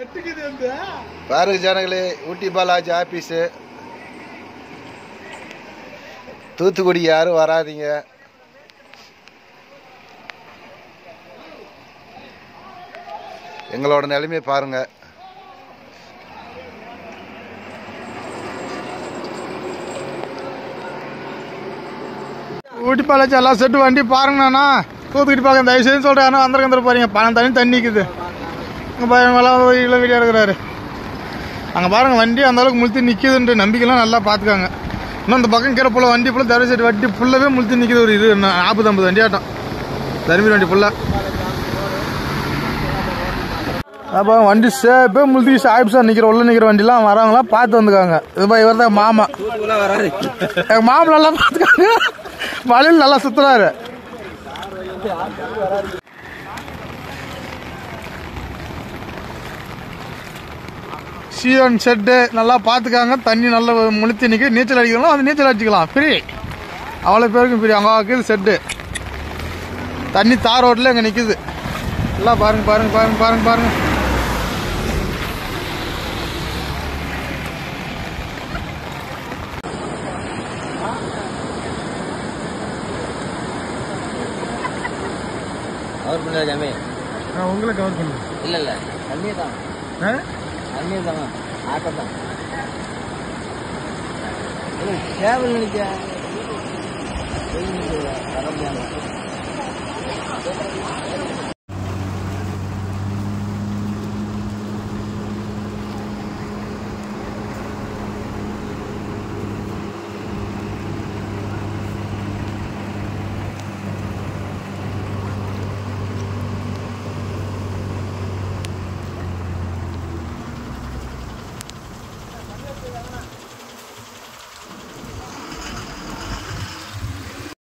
வெட்டுக்குது வந்து பாருங்க ஜனங்களே ஊட்டி பாலாஜி ஆபீஸு தூத்துக்குடி யாரும் வராதீங்க எங்களோட நிலைமையை பாருங்க ஊட்டி பாலாச்சி எல்லாம் செட்டு வண்டி பாருங்கண்ணா தூத்துக்கிட்டு பார்க்க தயவு செய்து சொல்கிறேன் ஆனால் வந்துருக்க வந்துரு பாருங்க பணம் தண்ணி தண்ணிக்குது அங்கே பாருங்க எல்லாம் வீட்டில் வீடியோ எடுக்கிறாரு அங்கே பாருங்க வண்டி அந்த அளவுக்கு முழுத்தி நிற்கிதுன்ற நம்பிக்கைலாம் நல்லா பார்த்துக்காங்க இன்னும் இந்த பக்கம் கீரை ஃபுல்லாக வண்டி ஃபுல்லாக தரை செட்டு வண்டி ஃபுல்லாகவே முழுத்தி நிற்கிது ஒரு இது இன்னும் நாற்பது ஐம்பது வண்டி ஆட்டம் தருமபுரி வண்டி ஃபுல்லாக அப்போ வண்டி சேப்பே முழுத்தி சாஹிப் சார் நிற்கிற உள்ள நிற்கிற வண்டிலாம் வரவங்களாம் பார்த்து வந்துக்காங்க இது இவர் தான் மாமா எங்கள் மாமா நல்லா பார்த்துக்காங்க மழையில் நல்லா சுத்துறாரு சீவன் ஷெட்டு நல்லா பார்த்துக்காங்க தண்ணி நல்லா முழுத்தி நிற்க நீச்சல் அடிக்கலாம் அது நீச்சல் அடிச்சுக்கலாம் ஃப்ரீ அவ்வளோ பேருக்கும் ஃப்ரீ அங்கே இருக்குது செட்டு தண்ணி தார் ரோட்டில் அங்கே நிற்குது எல்லாம் பாருங்க பாருங்க பாருங்க பாருங்க பாருங்க கவர் பண்ணல ஜாமே நான் உங்களை கவர் பண்ணுறேன் இல்ல இல்ல தண்ணியே தான் தண்ணியே தாங்க ஆட்டம் தான் கேபிள் நினைக்க வர முடியாம